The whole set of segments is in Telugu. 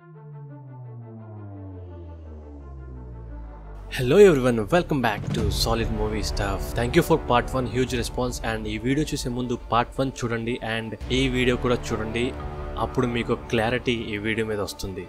hello everyone welcome back to solid movie stuff thank you for part one huge response and ఈ వీడియో చూసే ముందు పార్ట్ వన్ చూడండి అండ్ ఈ వీడియో కూడా చూడండి అప్పుడు మీకు క్లారిటీ ఈ వీడియో మీద వస్తుంది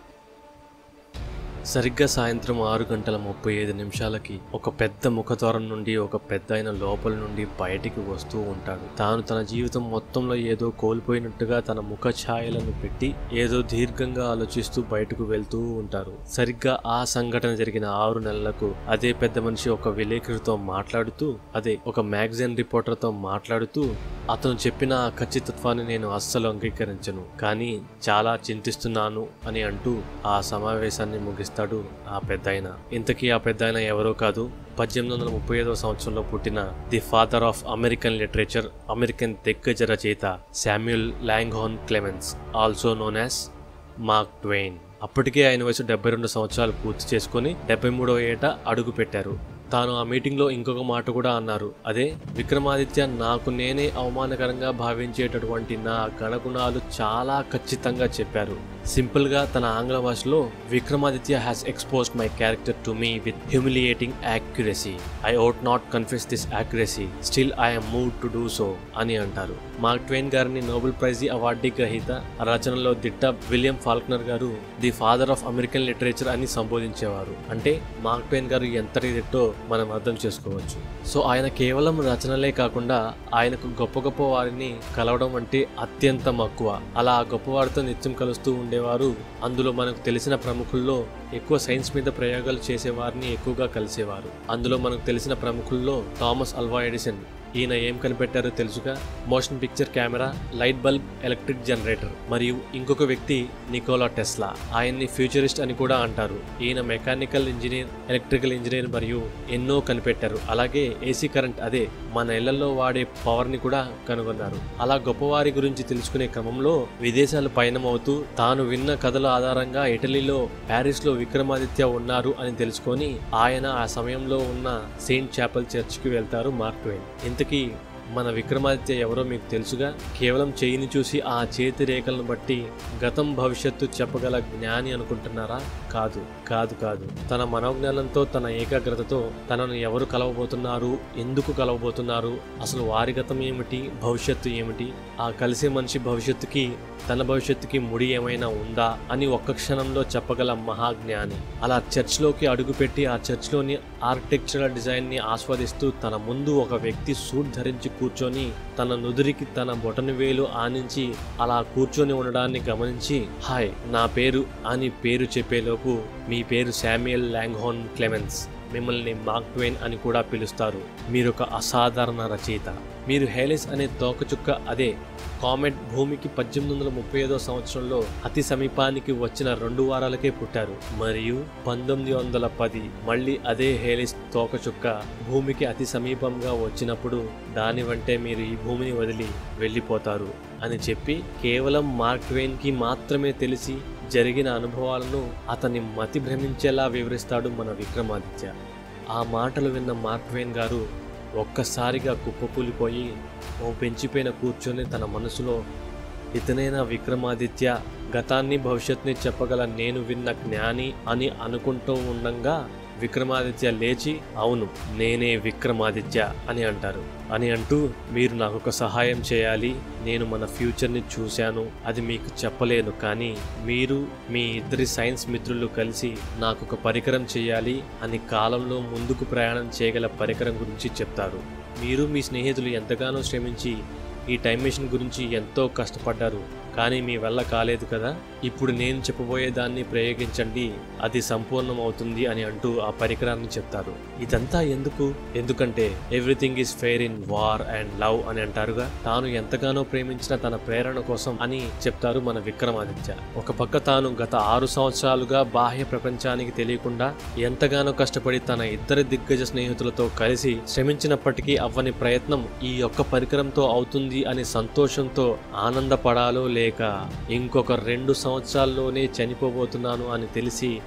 సరిగ్గా సాయంత్రం ఆరు గంటల ముప్పై ఐదు నిమిషాలకి ఒక పెద్ద ముఖద్వారం నుండి ఒక పెద్ద అయిన లోపల నుండి బయటికి వస్తూ ఉంటాడు తాను తన జీవితం మొత్తంలో ఏదో కోల్పోయినట్టుగా తన ముఖ ఛాయలను పెట్టి ఏదో దీర్ఘంగా ఆలోచిస్తూ బయటకు వెళ్తూ ఉంటారు సరిగ్గా ఆ సంఘటన జరిగిన ఆరు నెలలకు అదే పెద్ద మనిషి ఒక విలేకరితో మాట్లాడుతూ అదే ఒక మ్యాగజైన్ రిపోర్టర్తో మాట్లాడుతూ అతను చెప్పిన ఆ ఖచ్చితత్వాన్ని నేను అస్సలు అంగీకరించను కానీ చాలా చింతిస్తున్నాను అని అంటూ ఆ సమావేశాన్ని ముగిస్తాడు ఆ పెద్దాయన ఇంతకీ ఆ పెద్దాయన ఎవరో కాదు పద్దెనిమిది వందల ముప్పై ఐదవ సంవత్సరంలో పుట్టిన the father of American literature American దిగ్గజ రచయిత Samuel Langhorne Clemens also known as Mark Twain అప్పటికే ఆయన వయసు డెబ్బై రెండు సంవత్సరాలు పూర్తి చేసుకుని డెబ్బై మూడవ ఏట అడుగు పెట్టారు తాను ఆ మీటింగ్లో ఇంకొక మాట కూడా అన్నారు అదే విక్రమాదిత్య నాకు నేనే అవమానకరంగా భావించేటటువంటి నా గణగుణాలు చాలా ఖచ్చితంగా చెప్పారు సింపుల్ గా తన ఆంగ్ల భాషలో Vikramaditya has exposed my character to me with humiliating accuracy I ought not confuse this accuracy still I'm moved to do so అని అంటారు మార్క్ ట్వైన్ గారిని నోబెల్ ప్రైజ్ అవార్డీ గ్రహీత రచనలో దిట్ట విలియం ఫాల్క్నర్ గారు the father of American literature అని సంబోధించేవారు అంటే మార్క్ ట్వైన్ గారు ఎంతటి దిట్టో మనం అర్థం చేసుకోవచ్చు సో ఆయన కేవలం రచనలే కాకుండా ఆయనకు గొప్ప గొప్ప వారిని కలవడం అంటే అత్యంత మక్కువ అలా ఆ గొప్పవారితో నిత్యం కలుస్తూ ఉండేవారు అందులో మనకు తెలిసిన ప్రముఖుల్లో ఎక్కువ సైన్స్ మీద ప్రయోగాలు చేసేవారిని ఎక్కువగా కలిసేవారు అందులో మనకు తెలిసిన ప్రముఖుల్లో థామస్ అల్వా ఎడిసన్ ఈయన ఏం కనిపెట్టారో తెలుసుగా motion picture camera light bulb electric generator మరియు ఇంకొక వ్యక్తి నికోలా టెస్లా ఆయన్ని ఫ్యూచరిస్ట్ అని కూడా అంటారు ఈయన మెకానికల్ ఇంజనీర్ ఎలక్ట్రికల్ ఇంజనీర్ మరియు ఎన్నో కనిపెట్టారు అలాగే ఏసీ కరెంట్ అదే మన ఇళ్లలో వాడే పవర్ ని కూడా కనుగొన్నారు అలా గొప్పవారి గురించి తెలుసుకునే క్రమంలో విదేశాలు పయనమవుతూ తాను విన్న కథల ఆధారంగా ఇటలీలో ప్యారిస్ లో విక్రమాదిత్య ఉన్నారు అని తెలుసుకొని ఆయన ఆ సమయంలో ఉన్న సెయింట్ చాపల్ చర్చ్కి వెళ్తారు మార్క్ ట్వైన్ ఇంతకీ మన విక్రమాదిత్య ఎవరో మీకు తెలుసుగా కేవలం చేయిని చూసి ఆ చేతి రేఖలను బట్టి గతం భవిష్యత్తు చెప్పగల జ్ఞాని అనుకుంటున్నారా కాదు కాదు కాదు తన మనోజ్ఞానంతో తన ఏకాగ్రతతో తనను ఎవరు కలవబోతున్నారు ఎందుకు కలవబోతున్నారు అసలు వారి గతం ఏమిటి భవిష్యత్తు ఏమిటి ఆ కలిసే మనిషి భవిష్యత్తుకి తన భవిష్యత్తుకి ముడి ఏమైనా ఉందా అని ఒక్క క్షణంలో చెప్పగల మహాజ్ఞాని అలా చర్చ్లోకి అడుగుపెట్టి ఆ చర్చ్లోని ఆర్కిటెక్చరల్ డిజైన్ని ఆస్వాదిస్తూ తన ముందు ఒక వ్యక్తి సూట్ ధరించి కూర్చొని తన నుదురికి తన బొటన వేలు ఆనించి అలా కూర్చొని ఉండడాన్ని గమనించి హాయ్ నా పేరు అని పేరు చెప్పేలోపు మీ పేరు శామ్యుయల్ లాంగ్హోన్ క్లెమెన్స్ మిమ్మల్ని మార్క్ ట్వైన్ అని కూడా పిలుస్తారు మీరొక అసాధారణ రచయిత మీరు హేలిస్ అనే తోకచుక్క అదే కామెట్ భూమికి పద్దెనిమిది వందల ముప్పై ఐదో సంవత్సరంలో అతి సమీపానికి వచ్చిన రెండు వారాలకే పుట్టారు మరియు పంతొమ్మిది వందల పది మళ్ళీ అదే హేలిస్ తోకచుక్క భూమికి అతి సమీపంగా వచ్చినప్పుడు దాని వెంటే మీరు ఈ భూమిని వదిలి వెళ్ళిపోతారు అని చెప్పి కేవలం మార్క్ ట్వైన్కి మాత్రమే తెలిసి జరిగిన అనుభవాలను అతన్ని మతి భ్రమించేలా వివరిస్తాడు మన విక్రమాదిత్య ఆ మాటలు విన్న మార్క్ ట్వైన్ గారు ఒక్కసారిగా కుప్పకూలిపోయి ఓ పెంచిపోయిన కూర్చొని తన మనసులో ఇతనైనా విక్రమాదిత్య గతాన్ని భవిష్యత్తుని చెప్పగల నేను విన్న జ్ఞాని అని అనుకుంటూ ఉండంగా విక్రమాదిత్య లేచి అవును నేనే విక్రమాదిత్య అని అంటారు అని అంటూ మీరు నాకు ఒక సహాయం చేయాలి నేను మన ఫ్యూచర్ని చూశాను అది మీకు చెప్పలేను కానీ మీరు మీ ఇద్దరి సైన్స్ మిత్రులు కలిసి నాకు ఒక పరికరం చేయాలి అని కాలంలో ముందుకు ప్రయాణం చేయగల పరికరం గురించి చెప్తారు మీరు మీ స్నేహితులు ఎంతగానో శ్రమించి ఈ టైం మెషిన్ గురించి ఎంతో కష్టపడ్డారు కానీ మీ వల్ల కాలేదు కదా ఇప్పుడు నేను చెప్పబోయే దాన్ని ప్రయోగించండి అది సంపూర్ణం అవుతుంది అని అంటూ ఆ పరికరాన్ని చెప్తారు ఇదంతా ఎందుకు ఎందుకంటే everything is fair in war and love అని అంటారుగా తాను ఎంతగానో ప్రేమించిన తన ప్రేరణ కోసం అని చెప్తారు మన విక్రమాదిత్య ఒక పక్క తాను గత ఆరు సంవత్సరాలుగా బాహ్య ప్రపంచానికి తెలియకుండా ఎంతగానో కష్టపడి తన ఇద్దరి దిగ్గజ స్నేహితులతో కలిసి శ్రమించినప్పటికీ అవ్వని ప్రయత్నం ఈ ఒక్క పరికరంతో అవుతుంది అని సంతోషంతో ఆనందపడాలో లేక ఇంకొక రెండు సంవత్సరాల్లోనే చనిపోబోతున్నాను అని తెలిసి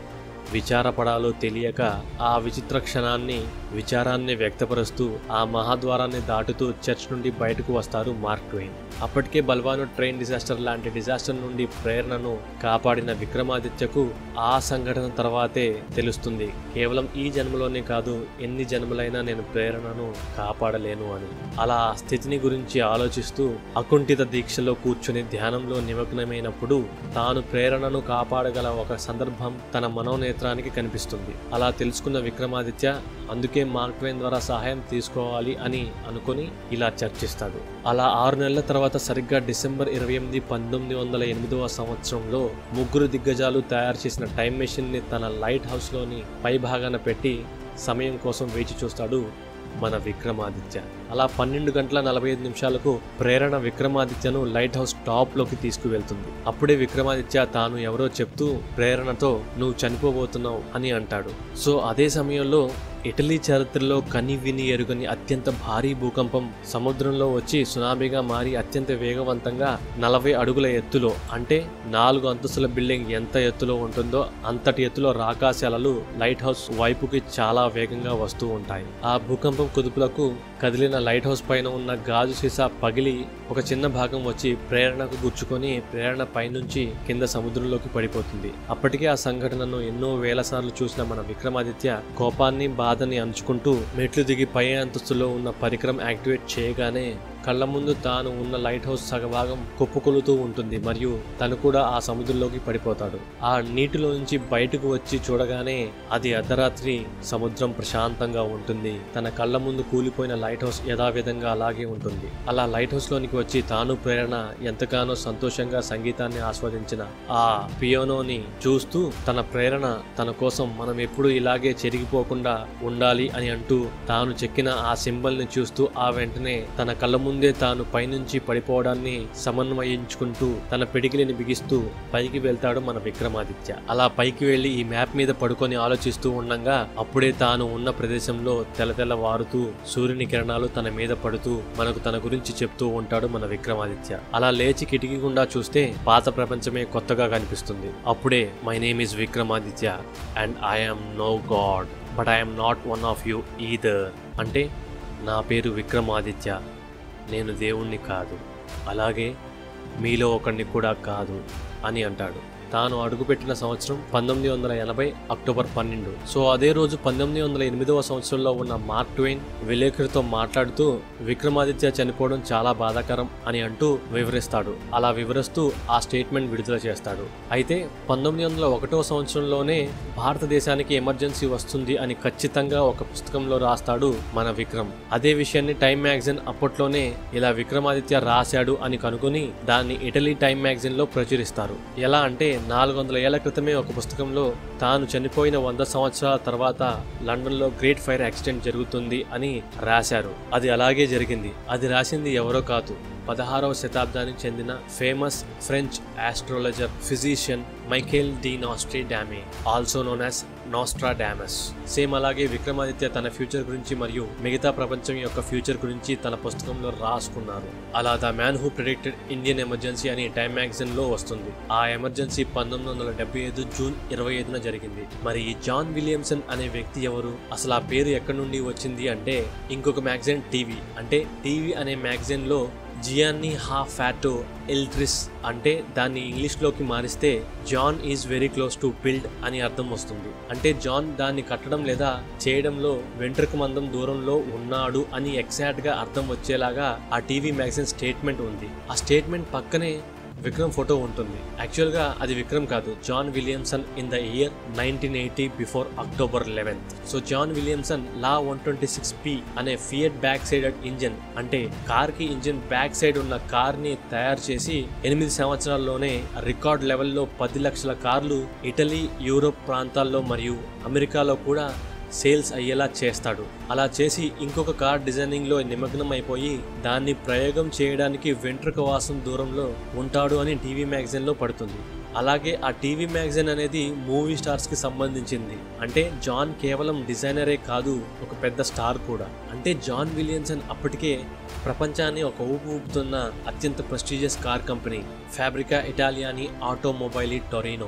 విచారపడాలో తెలియక ఆ విచిత్ర క్షణాన్ని విచారాన్ని వ్యక్తపరుస్తూ ఆ మహాద్వారాన్ని దాటుతూ చర్చ్ నుండి బయటకు వస్తారు మార్క్ ట్వైన్ అప్పటికే బల్వాను ట్రైన్ డిజాస్టర్ లాంటి డిజాస్టర్ నుండి ప్రేరణను కాపాడిన విక్రమాదిత్యకు ఆ సంఘటన తర్వాతే తెలుస్తుంది కేవలం ఈ జన్మలోనే కాదు ఎన్ని జన్మలైనా నేను ప్రేరణను కాపాడలేను అని అలా ఆ స్థితిని గురించి ఆలోచిస్తూ అకుంఠిత దీక్షలో కూర్చుని ధ్యానంలో నిమగ్నమైనప్పుడు తాను ప్రేరణను కాపాడగల ఒక సందర్భం తన మనోనేత్రానికి కనిపిస్తుంది అలా తెలుసుకున్న విక్రమాదిత్య అందుకే మార్క్ ట్వైన్ ద్వారా సహాయం తీసుకోవాలి అని అనుకుని ఇలా చర్చిస్తాడు అలా ఆరు నెలల తర్వాత సరిగ్గా డిసెంబర్ ఇరవై ఎనిమిది పంతొమ్మిది వందల ఎనిమిదవ సంవత్సరంలో ముగ్గురు దిగ్గజాలు తయారు చేసిన టైం మెషిన్ ని తన లైట్ హౌస్ లోని పై భాగాన పెట్టి సమయం కోసం వేచి చూస్తాడు మన విక్రమాదిత్య అలా పన్నెండు గంటల నలభై ఐదు నిమిషాలకు ప్రేరణ విక్రమాదిత్యను లైట్ హౌస్ టాప్ లోకి తీసుకువెళ్తుంది అప్పుడే విక్రమాదిత్య తాను ఎవరో చెప్తూ ప్రేరణతో నువ్వు చనిపోబోతున్నావు అని అంటాడు సో అదే సమయంలో ఇటలీ చరిత్రలో కని విని ఎరుగని అత్యంత భారీ భూకంపం సముద్రంలో వచ్చి సునామీగా మారి అత్యంత వేగవంతంగా నలభై అడుగుల ఎత్తులో అంటే నాలుగు అంతస్తుల బిల్డింగ్ ఎంత ఎత్తులో ఉంటుందో అంతటి ఎత్తులో రాకాశాలలు లైట్ హౌస్ వైపుకి చాలా వేగంగా వస్తూ ఉంటాయి ఆ భూకంపం కుదుపులకు కదిలిన లైట్ హౌస్ పైన ఉన్న గాజు సీసా పగిలి ఒక చిన్న భాగం వచ్చి ప్రేరణకు గుచ్చుకొని ప్రేరణ పైనుంచి కింద సముద్రంలోకి పడిపోతుంది అప్పటికే ఆ సంఘటనను ఎన్నో వేల సార్లు చూసిన మన విక్రమాదిత్య కోపాన్ని బాధని అంచుకుంటూ మెట్లు దిగి పై అంతస్తులో ఉన్న పరికరం యాక్టివేట్ చేయగానే కళ్ళ ముందు తాను ఉన్న లైట్ హౌస్ సగభాగం కుప్పకొలుతూ ఉంటుంది మరియు తను కూడా ఆ సముద్రంలోకి పడిపోతాడు ఆ నీటిలో నుంచి బయటకు వచ్చి చూడగానే అది అర్ధరాత్రి సముద్రం ప్రశాంతంగా ఉంటుంది తన కళ్ళ ముందు కూలిపోయిన లైట్ హౌస్ యథావిధంగా అలాగే ఉంటుంది అలా లైట్ హౌస్ లోనికి వచ్చి తాను ప్రేరణ ఎంతగానో సంతోషంగా సంగీతాన్ని ఆస్వాదించిన ఆ పియోనోని చూస్తూ తన ప్రేరణ తన కోసం మనం ఎప్పుడు ఇలాగే చెరిగిపోకుండా ఉండాలి అని అంటూ తాను చెక్కిన ఆ సింబల్ ని చూస్తూ ఆ వెంటనే తన కళ్ళ ముందే తాను పైనుంచి పడిపోవడాన్ని సమన్వయించుకుంటూ తన పిడికిలిని బిగిస్తూ పైకి వెళ్తాడు మన విక్రమాదిత్య అలా పైకి వెళ్లి ఈ మ్యాప్ మీద పడుకొని ఆలోచిస్తూ ఉండగా అప్పుడే తాను ఉన్న ప్రదేశంలో తెల్ల తెల్ల వారుతూ సూర్యుని కిరణాలు తన మీద పడుతూ మనకు తన గురించి చెప్తూ ఉంటాడు మన విక్రమాదిత్య అలా లేచి కిటికీ గుండా చూస్తే పాత ప్రపంచమే కొత్తగా కనిపిస్తుంది అప్పుడే my name is Vikramaditya and I'm no god but I'm not one of you either అంటే నా పేరు విక్రమాదిత్య నేను దేవుణ్ణి కాదు అలాగే మీలో ఒకడిని కూడా కాదు అని అంటాడు తాను అడుగుపెట్టిన సంవత్సరం పంతొమ్మిది వందల ఎనభై అక్టోబర్ పన్నెండు సో అదే రోజు పంతొమ్మిది వందల ఎనిమిదవ సంవత్సరంలో ఉన్న మార్క్ ట్వైన్ విలేకరితో మాట్లాడుతూ విక్రమాదిత్య చనిపోవడం చాలా బాధాకరం అని అంటూ వివరిస్తాడు అలా వివరిస్తూ ఆ స్టేట్మెంట్ విడుదల చేస్తాడు అయితే పంతొమ్మిది వందల ఒకటో సంవత్సరంలోనే భారతదేశానికి ఎమర్జెన్సీ వస్తుంది అని ఖచ్చితంగా ఒక పుస్తకంలో రాస్తాడు మన విక్రమ్ అదే విషయాన్ని టైమ్ మ్యాగజైన్ అప్పట్లోనే ఇలా విక్రమాదిత్య రాశాడు అని కనుగొని దాన్ని ఇటలీ టైమ్ మ్యాగజైన్ లో ప్రచురిస్తారు ఎలా అంటే నాలుగు వందల ఏళ్ల క్రితమే ఒక పుస్తకంలో తాను చనిపోయిన వంద సంవత్సరాల తర్వాత లండన్లో గ్రేట్ ఫైర్ యాక్సిడెంట్ జరుగుతుంది అని రాశారు అది అలాగే జరిగింది అది రాసింది ఎవరో కాదు పదహారవ శతాబ్దానికి చెందిన famous French astrologer physician Michael de Nostredame also known as Nostradamus same అలాగే విక్రమాదిత్య తన ఫ్యూచర్ గురించి మరియు మిగతా ప్రపంచం యొక్క ఫ్యూచర్ గురించి తన పుస్తకంలో రాసుకున్నారు అలా the man who predicted Indian emergency అని టైమ్ మ్యాగజైన్ లో వస్తుంది ఆ ఎమర్జెన్సీ పంతొమ్మిది వందల డెబ్బై ఐదు జూన్ ఇరవై ఐదున జరిగింది మరి ఈ జాన్ విలియమ్సన్ అనే వ్యక్తి ఎవరు అసలు ఆ పేరు ఎక్కడి నుండి వచ్చింది అంటే ఇంకొక మ్యాగజైన్ టీవీ అంటే టీవీ అనే మ్యాగజైన్ లో జియాన్ని హా ఫ్యాటో ఎల్ట్రిస్ అంటే దాన్ని ఇంగ్లీష్లోకి మారిస్తే John is very close to build అని అర్థం వస్తుంది అంటే జాన్ దాన్ని కట్టడం లేదా చేయడంలో వెంట్రుక మందం దూరంలో ఉన్నాడు అని ఎగ్జాక్ట్ గా అర్థం వచ్చేలాగా ఆ టీవీ మ్యాగజైన్ స్టేట్మెంట్ ఉంది ఆ స్టేట్మెంట్ పక్కనే విక్రమ్ ఫోటో ఉంటుంది యాక్చువల్గా అది విక్రమ్ కాదు John Williamson in the year nineteen eighty before October eleventh so John Williamson లా వన్ ట్వంటీ సిక్స్ పి అనే ఫియట్ బ్యాక్ సైడెడ్ ఇంజిన్ అంటే కార్ కి ఇంజిన్ బ్యాక్ సైడ్ ఉన్న కార్ ని తయారు చేసి ఎనిమిది సంవత్సరాల్లోనే రికార్డ్ లెవెల్లో పది లక్షల కార్లు ఇటలీ యూరోప్ ప్రాంతాల్లో మరియు అమెరికాలో కూడా సేల్స్ అయ్యేలా చేస్తాడు అలా చేసి ఇంకొక కార్ డిజైనింగ్ లో నిమగ్నం అయిపోయి దాన్ని ప్రయోగం చేయడానికి వెంట్రుక వాసం దూరంలో ఉంటాడు అని టీవీ మ్యాగజైన్ లో పడుతుంది అలాగే ఆ టీవీ మ్యాగజైన్ అనేది మూవీ స్టార్స్ కి సంబంధించింది అంటే జాన్ కేవలం డిజైనరే కాదు ఒక పెద్ద స్టార్ కూడా అంటే జాన్ విలియమ్సన్ అప్పటికే ప్రపంచాన్ని ఒక ఊపు ఊపుతున్న అత్యంత prestigious car company Fabbrica Italiana Automobili Torino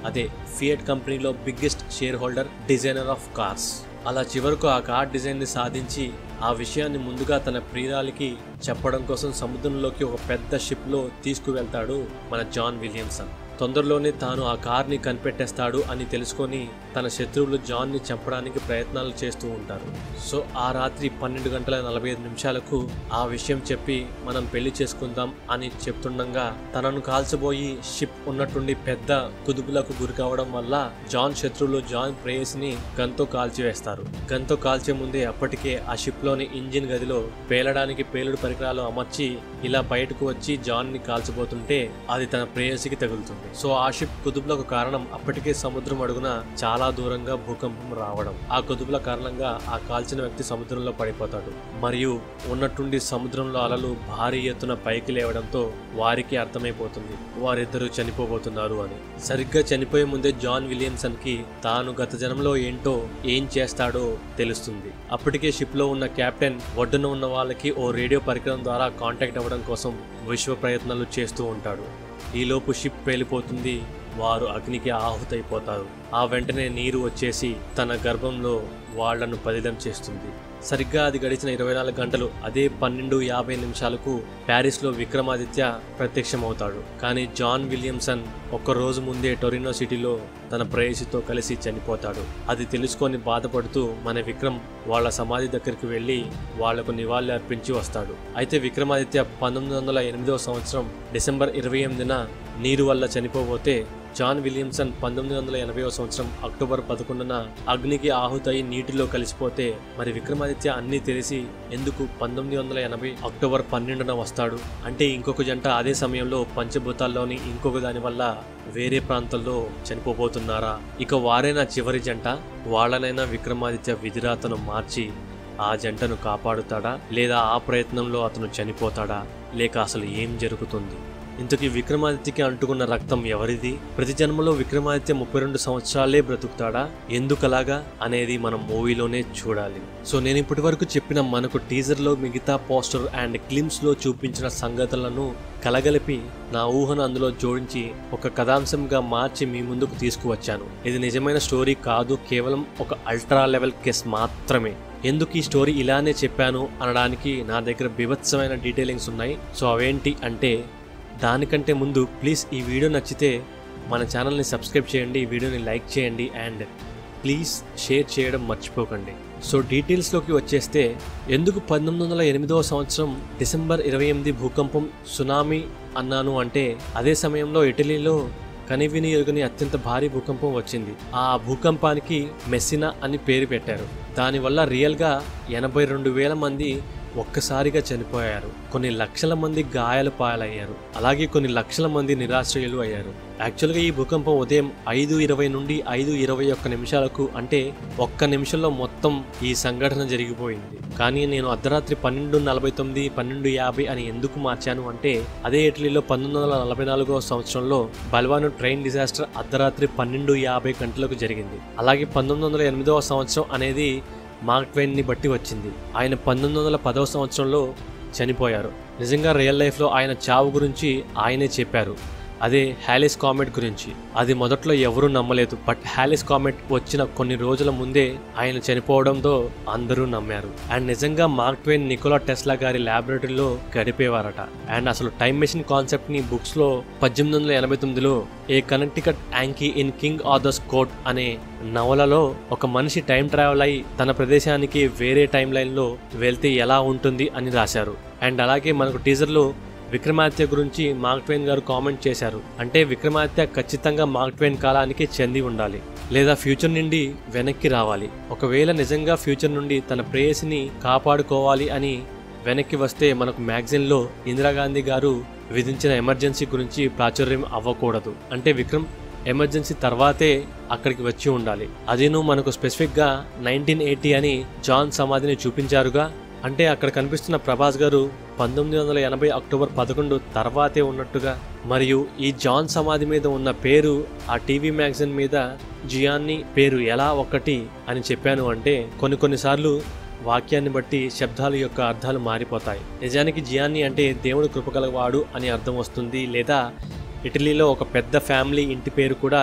అదే ఫియట్ కంపెనీలో biggest share holder designer of cars అలా చివరకు ఆ కార్ డిజైన్ని సాధించి ఆ విషయాన్ని ముందుగా తన ప్రియురాలికి చెప్పడం కోసం సముద్రంలోకి ఒక పెద్ద షిప్లో తీసుకువెళ్తాడు మన జాన్ విలియమ్సన్ తొందరలోనే తాను ఆ కార్ని కనిపెట్టేస్తాడు అని తెలుసుకొని తన శత్రువులు జాన్ని చంపడానికి ప్రయత్నాలు చేస్తూ ఉంటారు సో ఆ రాత్రి పన్నెండు గంటల నలభై ఐదు నిమిషాలకు ఆ విషయం చెప్పి మనం పెళ్లి చేసుకుందాం అని చెప్తుండగా తనను కాల్చబోయి షిప్ ఉన్నట్టుండి పెద్ద కుదుపులకు గురి కావడం వల్ల జాన్ శత్రువులు జాన్ ప్రేయస్ని గన్తో కాల్చివేస్తారు గన్తో కాల్చే ముందే అప్పటికే ఆ షిప్లోని ఇంజిన్ గదిలో పేలడానికి పేలుడు పరికరాలు అమర్చి ఇలా బయటకు వచ్చి జాన్ ని కాల్చబోతుంటే అది తన ప్రేయసికి తగులుతుంది సో ఆ షిప్ కుదుపులకు కారణం అప్పటికే సముద్రం అడుగున చాలా దూరంగా భూకంపం రావడం ఆ కుదుపుల కారణంగా ఆ కాల్చిన వ్యక్తి సముద్రంలో పడిపోతాడు మరియు ఉన్నట్టుండి సముద్రంలో అలలు భారీ ఎత్తున పైకి లేవడంతో వారికి అర్థమైపోతుంది వారిద్దరూ చనిపోబోతున్నారు అని సరిగ్గా చనిపోయే ముందే జాన్ విలియమ్సన్ కి తాను గత జనంలో ఏంటో ఏం చేస్తాడో తెలుస్తుంది అప్పటికే షిప్ లో ఉన్న కెప్టెన్ ఒడ్డున ఉన్న వాళ్ళకి ఓ రేడియో పరికరం ద్వారా కాంటాక్ట్ అవ్వడం కోసం విశ్వ ప్రయత్నాలు చేస్తూ ఉంటాడు ఈలోపు షిప్ పేలిపోతుంది వారు అగ్నికి ఆహుతైపోతారు ఆ వెంటనే నీరు వచ్చేసి తన గర్భంలో వాళ్లను పదిలం చేస్తుంది సరిగ్గా అది గడిచిన ఇరవై నాలుగు గంటలు అదే పన్నెండు యాభై నిమిషాలకు ప్యారిస్లో విక్రమాదిత్య ప్రత్యక్షమవుతాడు కానీ జాన్ విలియమ్సన్ ఒక్క రోజు ముందే టొరినో సిటీలో తన ప్రేయసితో కలిసి చనిపోతాడు అది తెలుసుకొని బాధపడుతూ మన విక్రమ్ వాళ్ళ సమాధి దగ్గరికి వెళ్ళి వాళ్లకు నివాళి అర్పించి వస్తాడు అయితే విక్రమాదిత్య పంతొమ్మిది వందల ఎనిమిదవ సంవత్సరం డిసెంబర్ ఇరవై ఎనిమిదిన నీరు వల్ల చనిపోబోతే జాన్ విలియమ్సన్ పంతొమ్మిది వందల ఎనభైవ సంవత్సరం అక్టోబర్ పదకొండున అగ్నికి ఆహుతై నీటిలో కలిసిపోతే మరి విక్రమాదిత్య అన్నీ తెలిసి ఎందుకు పంతొమ్మిది వందల ఎనభై అక్టోబర్ పన్నెండున వస్తాడు అంటే ఇంకొక జంట అదే సమయంలో పంచభూతాల్లోని ఇంకొక దాని వల్ల వేరే ప్రాంతాల్లో చనిపోబోతున్నారా ఇక వారైనా చివరి జంట వాళ్ళనైనా విక్రమాదిత్య విధిరాతను మార్చి ఆ జంటను కాపాడుతాడా లేదా ఆ ప్రయత్నంలో అతను చనిపోతాడా లేక అసలు ఏం జరుగుతుంది ఇంతకీ విక్రమాదిత్యకి అంటుకున్న రక్తం ఎవరిది ప్రతి జన్మలో విక్రమాదిత్య ముప్పై రెండు సంవత్సరాలే బ్రతుకుతాడా ఎందుకలాగా అనేది మనం మూవీలోనే చూడాలి సో నేను ఇప్పటి వరకు చెప్పిన మనకు టీజర్లో మిగతా పోస్టర్ అండ్ క్లిమ్స్లో చూపించిన సంగతులను కలగలిపి నా ఊహను అందులో జోడించి ఒక కథాంశంగా మార్చి మీ ముందుకు తీసుకువచ్చాను ఇది నిజమైన స్టోరీ కాదు కేవలం ఒక అల్ట్రా లెవెల్ కేస్ మాత్రమే ఎందుకు ఈ స్టోరీ ఇలానే చెప్పాను అనడానికి నా దగ్గర బిభత్సమైన డీటెయిలింగ్స్ ఉన్నాయి సో అవేంటి అంటే దానికంటే ముందు ప్లీజ్ ఈ వీడియో నచ్చితే మన ఛానల్ని సబ్స్క్రైబ్ చేయండి ఈ వీడియోని లైక్ చేయండి అండ్ ప్లీజ్ షేర్ చేయడం మర్చిపోకండి సో డీటెయిల్స్లోకి వచ్చేస్తే ఎందుకు పంతొమ్మిది వందల ఎనిమిదవ సంవత్సరం డిసెంబర్ ఇరవై ఎనిమిది భూకంపం సునామీ అన్నాను అంటే అదే సమయంలో ఇటలీలో కనివిని ఎరుగని అత్యంత భారీ భూకంపం వచ్చింది ఆ భూకంపానికి మెస్సినా అని పేరు పెట్టారు దానివల్ల రియల్గా ఎనభై రెండు వేల మంది ఒక్కసారిగా చనిపోయారు కొన్ని లక్షల మంది గాయాల పాలయ్యారు అలాగే కొన్ని లక్షల మంది నిరాశ్రయులు అయ్యారు యాక్చువల్గా ఈ భూకంపం ఉదయం ఐదు ఇరవై నుండి ఐదు ఇరవై ఒక్క నిమిషాలకు అంటే ఒక్క నిమిషంలో మొత్తం ఈ సంఘటన జరిగిపోయింది కానీ నేను అర్ధరాత్రి పన్నెండు నలభై తొమ్మిది పన్నెండు యాభై అని ఎందుకు మార్చాను అంటే అదే ఇటలీలో పంతొమ్మిది వందల నలభై నాలుగో సంవత్సరంలో బల్వాను ట్రైన్ డిజాస్టర్ అర్ధరాత్రి పన్నెండు యాభై గంటలకు జరిగింది అలాగే పంతొమ్మిది వందల ఎనిమిదవ సంవత్సరం అనేది మార్క్ ట్వైన్ని బట్టి వచ్చింది ఆయన పంతొమ్మిది వందల పదవ సంవత్సరంలో చనిపోయారు నిజంగా రియల్ లైఫ్లో ఆయన చావు గురించి ఆయనే చెప్పారు అదే హ్యాలిస్ కామెట్ గురించి అది మొదట్లో ఎవరూ నమ్మలేదు బట్ హ్యాలిస్ కామెట్ వచ్చిన కొన్ని రోజుల ముందే ఆయన చనిపోవడంతో అందరూ నమ్మారు అండ్ నిజంగా మార్క్ ట్వైన్ నికోలా టెస్లా గారి ల్యాబొరేటరీలో గడిపేవారట అండ్ అసలు టైం మెషిన్ కాన్సెప్ట్ ని బుక్స్ లో పద్దెనిమిది వందల ఎనభై తొమ్మిదిలో a Connecticut Yankee in King Arthur's court అనే నవలలో ఒక మనిషి టైం ట్రావెల్ అయి తన ప్రదేశానికి వేరే టైం లైన్లో వెళ్తే ఎలా ఉంటుంది అని రాశారు అండ్ అలాగే మనకు టీజర్లో విక్రమాదిత్య గురించి మార్క్ ట్వైన్ గారు కామెంట్ చేశారు అంటే విక్రమాదిత్య ఖచ్చితంగా మార్క్ ట్వైన్ కాలానికి చెంది ఉండాలి లేదా ఫ్యూచర్ నుండి వెనక్కి రావాలి ఒకవేళ నిజంగా ఫ్యూచర్ నుండి తన ప్రేయసిని కాపాడుకోవాలి అని వెనక్కి వస్తే మనకు మ్యాగజైన్లో ఇందిరాగాంధీ గారు విధించిన ఎమర్జెన్సీ గురించి ప్రాచుర్యం అవ్వకూడదు అంటే విక్రమ్ ఎమర్జెన్సీ తర్వాతే అక్కడికి వచ్చి ఉండాలి అదేను మనకు స్పెసిఫిక్గా నైన్టీన్ ఎయిటీ అని జాన్ సమాధిని చూపించారుగా అంటే అక్కడ కనిపిస్తున్న ప్రభాస్ గారు పంతొమ్మిది వందల ఎనభై అక్టోబర్ పదకొండు తర్వాతే ఉన్నట్టుగా మరియు ఈ జాన్ సమాధి మీద ఉన్న పేరు ఆ టీవీ మ్యాగజైన్ మీద జియాన్ని పేరు ఎలా ఒకటి అని చెప్పాను అంటే కొన్ని కొన్నిసార్లు వాక్యాన్ని బట్టి శబ్దాల యొక్క అర్థాలు మారిపోతాయి నిజానికి జియాన్ని అంటే దేవుడు కృపగలవాడు అని అర్థం వస్తుంది లేదా ఇటలీలో ఒక పెద్ద ఫ్యామిలీ ఇంటి పేరు కూడా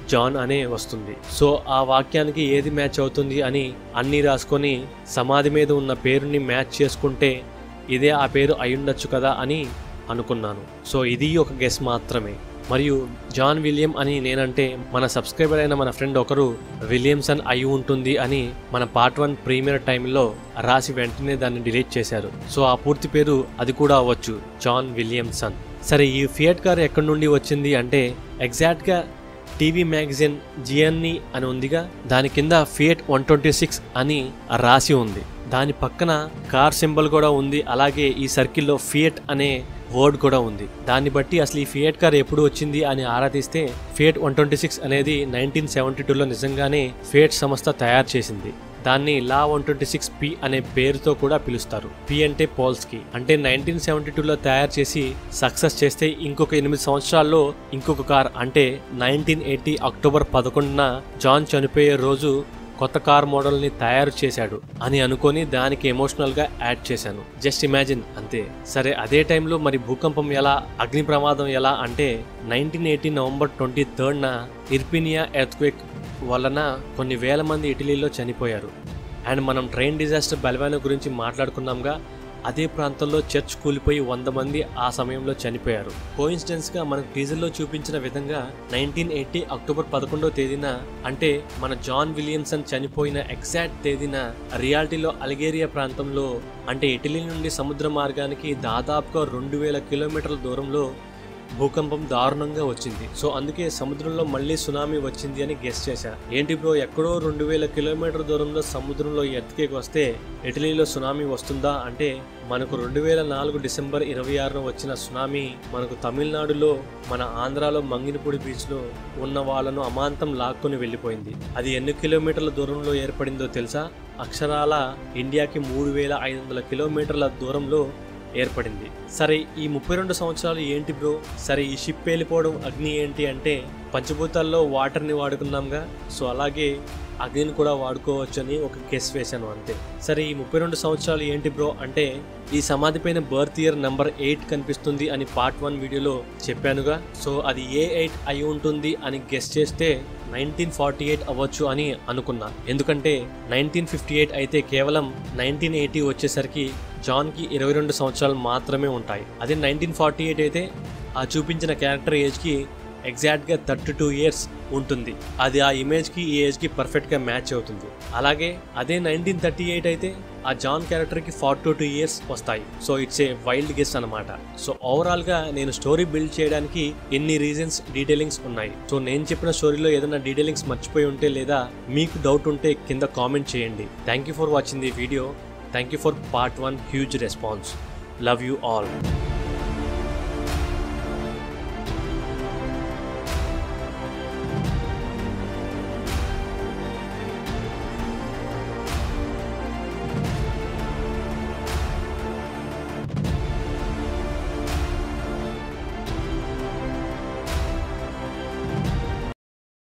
జాన్ అనే వస్తుంది సో ఆ వాక్యానికి ఏది మ్యాచ్ అవుతుంది అని అన్నీ రాసుకొని సమాధి మీద ఉన్న పేరుని మ్యాచ్ చేసుకుంటే ఇదే ఆ పేరు అయ్యుండొచ్చు కదా అని అనుకున్నాను సో ఇది ఒక గెస్ మాత్రమే మరియు జాన్ విలియం అని నేనంటే మన సబ్స్క్రైబర్ అయిన మన ఫ్రెండ్ ఒకరు విలియమ్సన్ అయి ఉంటుంది అని మన పార్ట్ వన్ ప్రీమియర్ టైంలో రాసి వెంటనే దాన్ని డిలీట్ చేశారు సో ఆ పూర్తి పేరు అది కూడా అవ్వచ్చు జాన్ విలియమ్సన్ సరే ఈ ఫియట్ కార్ ఎక్కడి నుండి వచ్చింది అంటే ఎగ్జాక్ట్గా టీవీ మ్యాగజైన్ జియన్ని అని ఉందిగా దాని కింద ఫియట్ వన్ ట్వంటీ సిక్స్ అని రాసి ఉంది దాని పక్కన కార్ సింబల్ కూడా ఉంది అలాగే ఈ సర్కిల్లో ఫియట్ అనే వర్డ్ కూడా ఉంది దాన్ని బట్టి అసలు ఈ ఫియట్ కార్ ఎప్పుడు వచ్చింది అని ఆరా తీస్తే ఫియట్ వన్ ట్వంటీ సిక్స్ అనేది నైన్టీన్ సెవెంటీ టూలో నిజంగానే ఫియట్ సంస్థ తయారు చేసింది దాన్ని లా వన్ ట్వంటీ సిక్స్ పి అనే పేరుతో కూడా పిలుస్తారు పి అంటే పోల్స్కి అంటే నైన్టీన్ సెవెంటీ టూలో తయారు చేసి సక్సెస్ చేస్తే ఇంకొక ఎనిమిది సంవత్సరాల్లో ఇంకొక కార్ అంటే నైన్టీన్ ఎయిటీ అక్టోబర్ పదకొండున జాన్ చనిపోయే రోజు కొత్త కార్ మోడల్ని తయారు చేశాడు అని అనుకొని దానికి ఎమోషనల్గా యాడ్ చేశాను జస్ట్ ఇమాజిన్ అంతే సరే అదే టైంలో మరి భూకంపం ఎలా అగ్ని ప్రమాదం ఎలా అంటే నైన్టీన్ ఎయిటీ నవంబర్ ట్వంటీ థర్డ్న ఇర్పినియా ఎర్త్క్వేక్ వలన కొన్ని వేల మంది ఇటలీలో చనిపోయారు అండ్ మనం ట్రైన్ డిజాస్టర్ బెల్వానో గురించి మాట్లాడుకున్నాంగా అదే ప్రాంతంలో చర్చ్ కూలిపోయి వంద మంది ఆ సమయంలో చనిపోయారు కోయిన్సిడెన్స్గా మనకు టీజర్లో చూపించిన విధంగా నైన్టీన్ ఎయిటీ అక్టోబర్ పదకొండవ తేదీన అంటే మన జాన్ విలియమ్సన్ చనిపోయిన ఎగ్జాక్ట్ తేదీన రియాలిటీలో అల్గేరియా ప్రాంతంలో అంటే ఇటలీ నుండి సముద్ర మార్గానికి దాదాపుగా రెండు వేల కిలోమీటర్ల దూరంలో భూకంపం దారుణంగా వచ్చింది సో అందుకే సముద్రంలో మళ్ళీ సునామీ వచ్చింది అని గెస్ చేశా ఏంటి బ్రో ఎక్కడో రెండు వేల కిలోమీటర్ దూరంలో సముద్రంలో ఎత్తుకేకి వస్తే ఇటలీలో సునామీ వస్తుందా అంటే మనకు రెండు వేల నాలుగు డిసెంబర్ ఇరవై ఆరున వచ్చిన సునామీ మనకు తమిళనాడులో మన ఆంధ్రాలో మంగినపూడి బీచ్లో ఉన్న వాళ్ళను అమాంతం లాక్కొని వెళ్ళిపోయింది అది ఎన్ని కిలోమీటర్ల దూరంలో ఏర్పడిందో తెలుసా అక్షరాల ఇండియాకి మూడు వేల ఐదు వందల కిలోమీటర్ల దూరంలో ఏర్పడింది సరే ఈ ముప్పై రెండు సంవత్సరాలు ఏంటి బ్రో సరే ఈ షిప్ వెళ్ళిపోవడం అగ్ని ఏంటి అంటే పంచభూతాల్లో వాటర్ని వాడుకున్నాంగా సో అలాగే అగ్నిని కూడా వాడుకోవచ్చు అని ఒక గెస్ వేశాను అంతే సరే ఈ ముప్పై రెండు సంవత్సరాలు ఏంటి బ్రో అంటే ఈ సమాధి పైన బర్త్ ఇయర్ నెంబర్ ఎయిట్ కనిపిస్తుంది అని పార్ట్ వన్ వీడియోలో చెప్పానుగా సో అది ఏ ఎయిట్ అయి ఉంటుంది అని గెస్ చేస్తే నైన్టీన్ ఫార్టీ ఎయిట్ అవ్వచ్చు అని అనుకున్నా ఎందుకంటే నైన్టీన్ ఫిఫ్టీ ఎయిట్ అయితే కేవలం నైన్టీన్ ఎయిటీ వచ్చేసరికి జాన్కి ఇరవై రెండు సంవత్సరాలు మాత్రమే ఉంటాయి అదే నైన్టీన్ ఫార్టీ ఎయిట్ అయితే ఆ చూపించిన క్యారెక్టర్ ఏజ్కి ఎగ్జాక్ట్గా థర్టీ టూ ఇయర్స్ ఉంటుంది అది ఆ ఇమేజ్కి ఈ ఏజ్కి పర్ఫెక్ట్గా మ్యాచ్ అవుతుంది అలాగే అదే నైన్టీన్ థర్టీ ఎయిట్ అయితే ఆ జాన్ క్యారెక్టర్కి ఫార్టీ టూ ఇయర్స్ వస్తాయి so it's a wild guess అనమాట సో ఓవరాల్గా నేను స్టోరీ బిల్డ్ చేయడానికి ఎన్ని రీజన్స్ డీటెయిలింగ్స్ ఉన్నాయి సో నేను చెప్పిన స్టోరీలో ఏదైనా డీటెయిలింగ్స్ మర్చిపోయి ఉంటే లేదా మీకు డౌట్ ఉంటే కింద కామెంట్ చేయండి thank you for watching the video thank you for part one huge response love you all